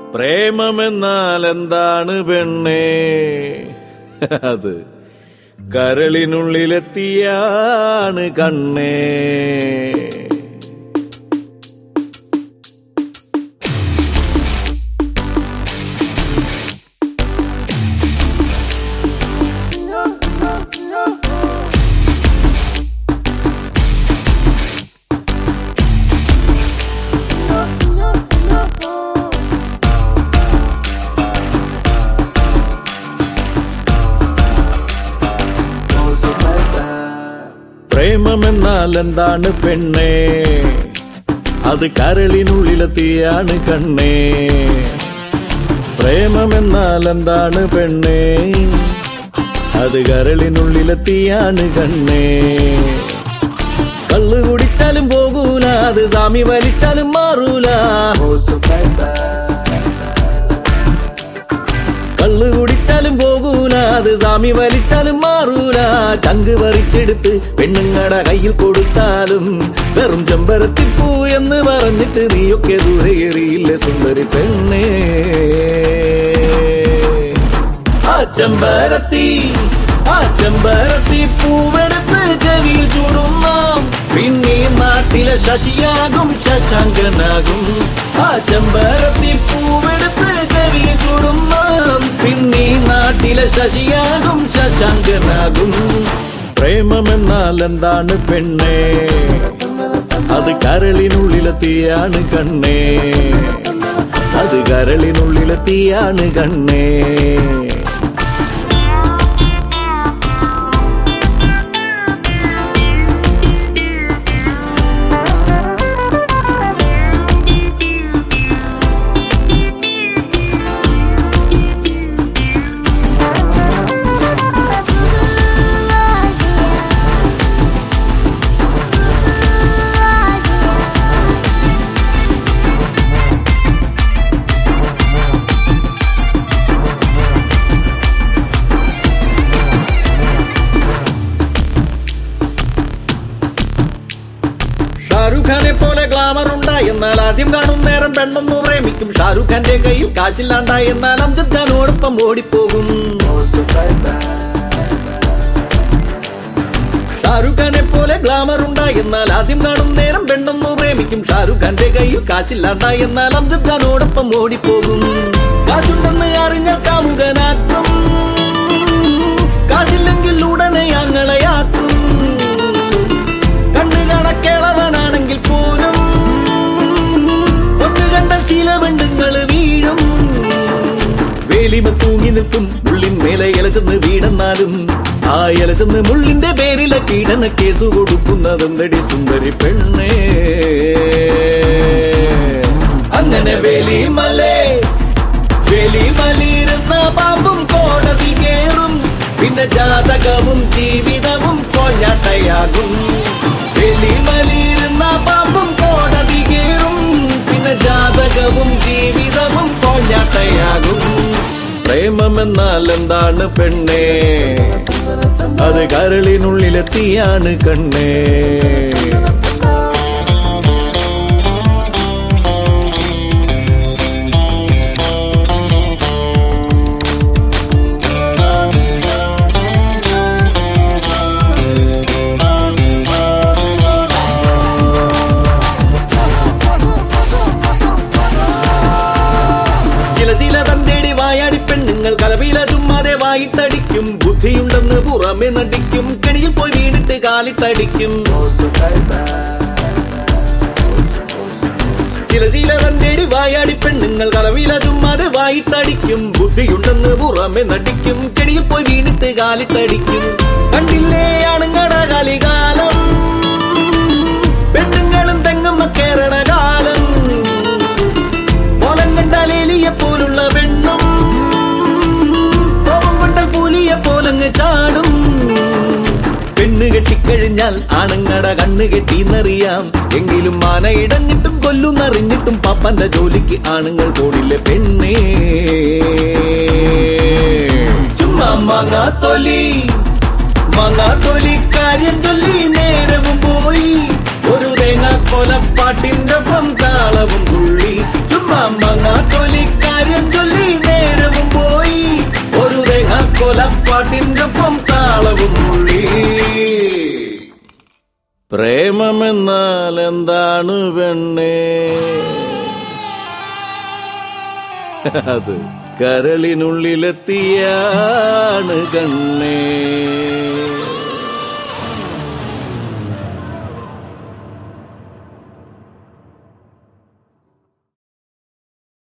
പ്രേമമെന്നാൽ എന്താണ് പെണ്ണേ അത് കരളിനുള്ളിലെത്തിയാണ് കണ്ണേ പ്രേമമെന്നാൽ എന്താണ് പെണ്ണേ അത് കരളിനുള്ളിലെത്തിയാണ് കണ്ണേ പ്രേമമെന്നാൽ എന്താണ് പെണ്ണേ അത് കരളിനുള്ളിലെത്തിയാണ് കണ്ണേ കള്ളു കുടിച്ചാലും പോകൂല അത് സാമി വലിച്ചാലും മാറൂല കള്ളു കുടിച്ചാലും പോകൂല അത് സാമി വലിച്ചാലും മാറൂല ചങ്ക് പറിച്ചെടുത്ത് പെണ്ണുങ്ങടെ കയ്യിൽ കൊടുത്താലും വെറും ചെമ്പരത്തിപ്പൂ എന്ന് പറഞ്ഞിട്ട് നീയൊക്കെ ദൂരെ എറിയില്ലേ സുന്ദരി പെണ്ണേ ആ ചെമ്പരത്തി ആ ചെമ്പരത്തി പൂവെടുത്ത് ചെവിയിൽ ചൂടും നാം പിന്നെ നാട്ടിലെ ശശിയാകും ശശാങ്കനാകും ആ ചെമ്പരത്തി പൂവെടുത്ത് ചെവിയിൽ ചൂടും നാം പിന്നെ നാട്ടിലെ ശശിയാകും ശശാങ്കനാകും പ്രേമമെന്നാൽ എന്താണ് പെണ്ണേ അത് കരളിനുള്ളിലെത്തിയാണ് കണ്ണേ അത് കരളിനുള്ളിലെത്തിയാണ് കണ്ണേ ഷാരൂഖ് ഖാനെ പോലെ ഗ്ലാമർ ഉണ്ടായി എന്നാൽ ആദ്യം കാണും നേരം പെണ്ണൊന്നു പ്രേമിക്കും ഷാരൂഖ് ഖാന്റെ കയ്യിൽ കാശില്ലാണ്ടായി എന്നാൽ അംജദ് ഖാനോടൊപ്പം ഓടിപ്പോകും ഷാരൂഖ് ഖാനെ പോലെ ഗ്ലാമർ ഉണ്ടായി എന്നാൽ ആദ്യം കാണും നേരം പെണ്ണൊന്നു പ്രേമിക്കും ഷാരൂഖ് ഖാന്റെ കയ്യിൽ കാശില്ലാണ്ടായി എന്നാൽ അംജദ് ഖാനോടൊപ്പം ഓടിപ്പോകും കാശുണ്ടെന്ന് അറിഞ്ഞ കാമുകനാക്കും കാശില്ലെങ്കിൽ ഉടനെ ഞങ്ങളെയാക്കും കണ്ണു കണക്കിളവനാണെങ്കിൽ പോലും ഒന്ന് കണ്ടാൽ ചില പെണ്ണുങ്ങൾ വീഴും വേലിമ തൂങ്ങി നിൽക്കും മുള്ളിൻ മേലെ ഇലച്ചെന്ന് വീടെന്നാലും ആ ഇലച്ചെന്ന് മുള്ളിന്റെ പേരിലെ കീടന കേസ് കൊടുക്കുന്നതെന്തടി സുന്ദരി പെണ്ണേ അങ്ങനെ വേലിമലേ വേലിമലിരുന്ന പാമ്പും കോടതി കേറും പിന്നെ ജാതകവും ജീവിതവും കോഞ്ഞാട്ടയാകും വെളിമലിരുന്ന പാമ്പും കോടതി കേറും പിന്നെ ജാതകവും ജീവിതവും കോഞ്ഞാട്ടയാകും പ്രേമമെന്നാൽ എന്താണ് പെണ്ണേ അത് കരളിനുള്ളിലെത്തിയാണ് കണ്ണേ ചില ചില തന്തേടി വായാടി പെണ്ണുങ്ങൾ കലവില ചുമ്മാതെ വായിട്ടടിക്കും ബുദ്ധിയുണ്ടെന്ന് പുറമെ നടിക്കും കെണിയിൽ പോയി വീണിട്ട് കാലിട്ടടിക്കും ചില ചില തന്തേടി വായാടി പെണ്ണുങ്ങൾ കലവില ചുമ്മാതെ വായിട്ടടിക്കും ബുദ്ധിയുണ്ടെന്ന് പുറമെ നടിക്കും കെണിയിൽ പോയി വീണിട്ട് കാലിട്ടടിക്കും കണ്ടില്ലേ ആണുങ്ങട കലികാലം പെണ്ണുങ്ങളും തെങ്ങുമ്മ കേറണ കാലം കോലം കണ്ടാൽ എലിയെ പോലുള്ള പെണ്ണും കോപം കൊണ്ടാൽ പുലിയെ പോലങ്ങ് ചാടും പെണ്ണ് കെട്ടിക്കഴിഞ്ഞാൽ ആണുങ്ങട കണ്ണ് കെട്ടിന്നറിയാം എങ്കിലും മാന ഇടഞ്ഞിട്ടും കൊല്ലുന്നറിഞ്ഞിട്ടും പപ്പന്റെ ജോലിക്ക് ആണുങ്ങൾ പോടില്ലേ പെണ്ണേ ചുമ്മാ മാങ്ങാത്തൊലി മാങ്ങാത്തൊലി കാര്യം ചൊല്ലി നേരവും പോയി ഒരു തേങ്ങ കൊലപ്പാട്ടിന്റെ ഒപ്പം താളവും തുള്ളി ചുമ്മാ മാങ്ങാത്തൊലി കാര്യം ഓലപ്പാട്ടിന്റെ ഒപ്പം താളവും മൊഴി പ്രേമമെന്നാൽ എന്താണ് പെണ്ണേ അത് കരളിനുള്ളിലെത്തിയാണ് കണ്ണേ